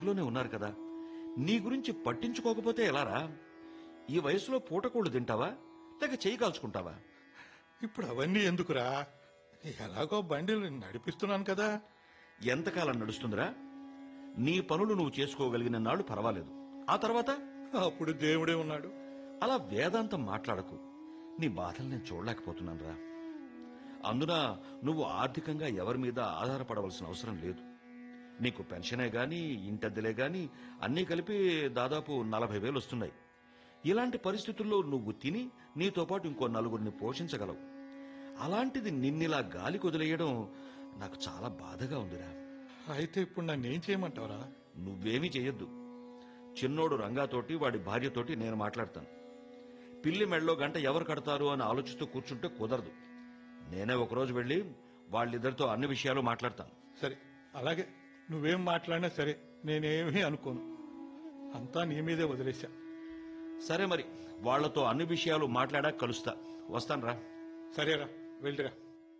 లోనే ఉన్నారు కదా నీ గురించి పట్టించుకోకపోతే ఎలారా ఈ వయసులో పూటకోళ్ళు తింటావా లేక చేయి కాల్చుకుంటావా ఇప్పుడు అవన్నీ ఎందుకురా ఎలాగో బండిలు నడిపిస్తున్నాను కదా ఎంతకాలం నడుస్తుందిరా నీ పనులు నువ్వు చేసుకోగలిగిన నాళ్ళు పర్వాలేదు ఆ తర్వాత అప్పుడు దేవుడే ఉన్నాడు అలా వేదాంతం మాట్లాడకు నీ బాధలు నేను చూడలేకపోతున్నాను రా అందున నువ్వు ఆర్థికంగా ఎవరి మీద ఆధారపడవలసిన అవసరం లేదు నీకు పెన్షనే గాని ఇంటద్దెలే గాని అన్నీ కలిపి దాదాపు నలభై వేలు వస్తున్నాయి ఇలాంటి పరిస్థితుల్లో నువ్వు తిని నీతో పాటు ఇంకో నలుగురిని పోషించగలవు అలాంటిది నిన్నిలా గాలి కొదిలేయడం నాకు చాలా బాధగా ఉందిరా అయితే ఇప్పుడు నన్ను ఏం చేయమంటావురా నువ్వేమీ చెయ్యొద్దు చిన్నోడు రంగాతోటి వాడి భార్యతోటి నేను మాట్లాడతాను పిల్లి మెళ్ళో గంట ఎవరు కడతారు అని ఆలోచిస్తూ కూర్చుంటే కుదరదు నేనే ఒకరోజు వెళ్ళి వాళ్ళిద్దరితో అన్ని విషయాలు మాట్లాడతాను సరే అలాగే నువ్వేం మాట్లాడినా సరే నేనేమీ అనుకోను అంతా నీ మీదే వదిలేశా సరే మరి వాళ్ళతో అన్ని విషయాలు మాట్లాడాక కలుస్తా వస్తాను సరేరా వెళ్ళిరా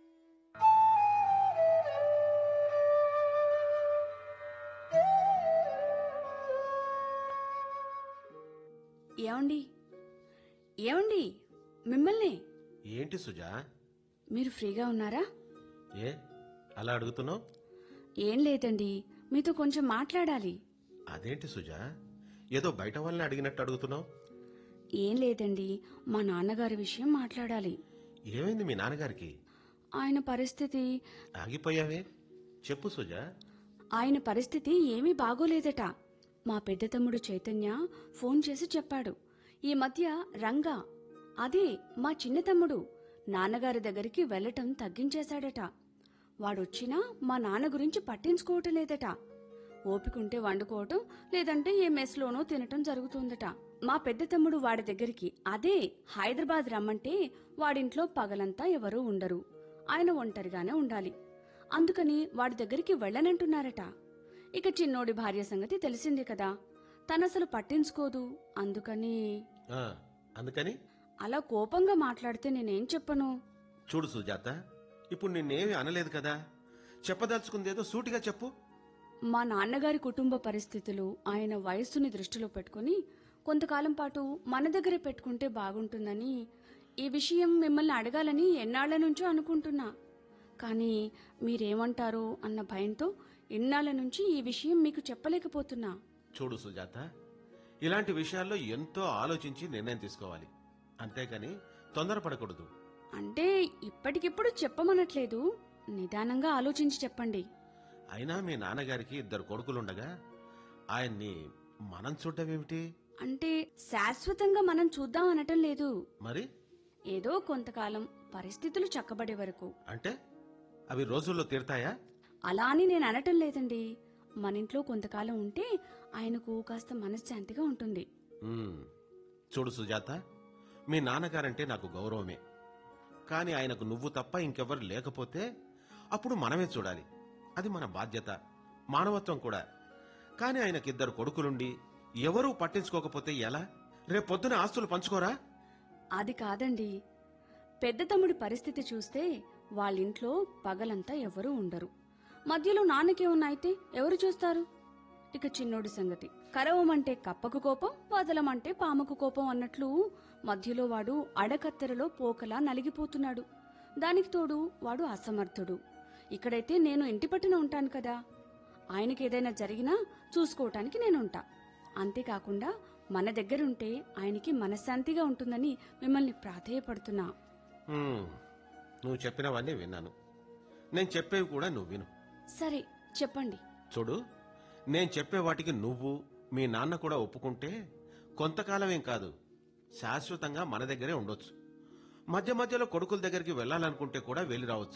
ఏమండి ఏమండి మిమ్మల్ని ఏంటి సుజా మీరు ఫ్రీగా ఉన్నారా ఏ అలా అడుగుతున్నావు ఏం లేదండి మీతో కొంచెం మాట్లాడాలి అదేంటి సుజా ఏదో బయట వాళ్ళని అడిగినట్టు అడుగుతున్నావు ఏం లేదండి మా నాన్నగారి విషయం మాట్లాడాలి ఏమైంది మీ నాన్నగారికి ఆయన పరిస్థితి ఆగిపోయావే చెప్పు సుజా ఆయన పరిస్థితి ఏమీ బాగోలేదట మా పెద్ద తమ్ముడు చైతన్య ఫోన్ చేసి చెప్పాడు ఈ మధ్య రంగా అదే మా చిన్న తమ్ముడు నాన్నగారి దగ్గరికి వెళ్లటం తగ్గించేశాడట వాడొచ్చినా మా నాన్న గురించి పట్టించుకోవటం లేదట ఓపికంటే వండుకోవటం లేదంటే ఏ మెస్లోనో తినటం జరుగుతుందట మా పెద్ద తమ్ముడు వాడి దగ్గరికి అదే హైదరాబాద్ రమ్మంటే వాడింట్లో పగలంతా ఎవరూ ఉండరు ఆయన ఒంటరిగానే ఉండాలి అందుకని వాడి దగ్గరికి వెళ్ళనంటున్నారట ఇక చిన్నోడి భార్య సంగతి తెలిసిందే కదా తనసలు పట్టించుకోదు అందుకని ఆ, అందుకని అలా కోపంగా మాట్లాడితే నేనేం చెప్పను చూడు సుజాత ఇప్పుడు నిన్నేమి అనలేదు కదా చెప్పదలుచుకుందేదో సూటిగా చెప్పు మా నాన్నగారి కుటుంబ పరిస్థితులు ఆయన వయస్సుని దృష్టిలో పెట్టుకుని కొంతకాలం పాటు మన దగ్గరే పెట్టుకుంటే బాగుంటుందని ఈ విషయం మిమ్మల్ని అడగాలని ఎన్నాళ్ల నుంచో అనుకుంటున్నా కానీ మీరేమంటారో అన్న భయంతో ఎన్నాళ్ల నుంచి ఈ విషయం మీకు చెప్పలేకపోతున్నా చూడు సుజాత ఇలాంటి విషయాల్లో ఎంతో ఆలోచించి నిర్ణయం తీసుకోవాలి అంతేకాని తొందరపడకూడదు అంటే ఇప్పటికిప్పుడు చెప్పమనట్లేదు నిదానంగా ఆలోచించి చెప్పండి అయినా మీ నాన్నగారికి ఇద్దరు కొడుకులుండగా ఆయన్ని మనం చూడటమేమిటి అంటే శాశ్వతంగా మనం చూద్దాం అనటం లేదు మరి ఏదో కొంతకాలం పరిస్థితులు చక్కబడే వరకు అంటే అవి రోజుల్లో తీరుతాయా అలా అని నేను అనటం లేదండి మన ఇంట్లో కొంతకాలం ఉంటే ఆయనకు కాస్త మనశ్శాంతిగా ఉంటుంది ఉమ్, చూడు సుజాత మీ నాన్నగారంటే నాకు గౌరవమే కాని ఆయనకు నువ్వు తప్ప ఇంకెవ్వరు లేకపోతే అప్పుడు మనమే చూడాలి అది మన బాధ్యత మానవత్వం కూడా కాని ఆయనకిద్దరు కొడుకులుండి ఎవరూ పట్టించుకోకపోతే ఎలా రేపొద్దున ఆస్తులు పంచుకోరా అది కాదండి పెద్ద తమ్ముడి పరిస్థితి చూస్తే వాళ్ళింట్లో పగలంతా ఎవరూ ఉండరు మధ్యలో నాన్నకే ఉన్నైతే ఎవరు చూస్తారు ఇక చిన్నోడి సంగతి కరవమంటే కప్పకు కోపం వదలమంటే పాముకు కోపం అన్నట్లు మధ్యలో వాడు అడకత్తెరలో పోకలా నలిగిపోతున్నాడు దానికి తోడు వాడు అసమర్థుడు ఇక్కడైతే నేను ఇంటి పట్టున ఉంటాను కదా ఆయనకి ఏదైనా జరిగినా చూసుకోవటానికి నేనుంటా అంతేకాకుండా మన దగ్గరుంటే ఆయనకి మనశ్శాంతిగా ఉంటుందని మిమ్మల్ని ప్రాధేయపడుతున్నా ఉమ్, నువ్వు చెప్పినవన్నీ విన్నాను నేను చెప్పేవి కూడా నువ్వు విను సరే చెప్పండి చూడు నేను చెప్పే వాటికి నువ్వు మీ నాన్న కూడా ఒప్పుకుంటే కొంతకాలమేం కాదు శాశ్వతంగా మన దగ్గరే ఉండొచ్చు మధ్య మధ్యలో కొడుకుల దగ్గరికి వెళ్ళాలనుకుంటే కూడా వెళ్ళి రావచ్చు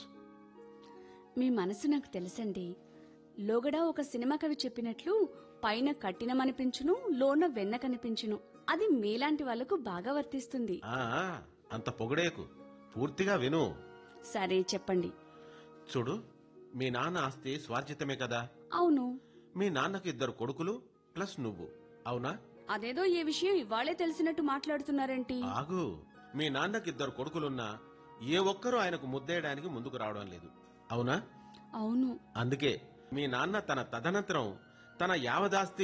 మీ మనసు నాకు తెలుసండి లోగడా ఒక సినిమా కవి చెప్పినట్లు పైన కట్టినమనిపించును లోన వెన్న కనిపించును అది మీలాంటి వాళ్లకు బాగా వర్తిస్తుంది ఆ అంత పొగడేకు పూర్తిగా విను సరే చెప్పండి చూడు మీ నాన్న ఆస్తి స్వార్జితమే కదా అవును మీ నాన్నకు ఇద్దరు కొడుకులు ప్లస్ నువ్వు అవునా అదేదో ఏ విషయం ఇవాళే తెలిసినట్టు మాట్లాడుతున్నారేంటి ఆగు మీ నాన్నకి ఇద్దరు కొడుకులున్నా ఏ ఒక్కరూ ఆయనకు ముద్దేయడానికి ముందుకు రావడం లేదు అవునా అవును అందుకే మీ నాన్న తన తదనంతరం తన యావదాస్తి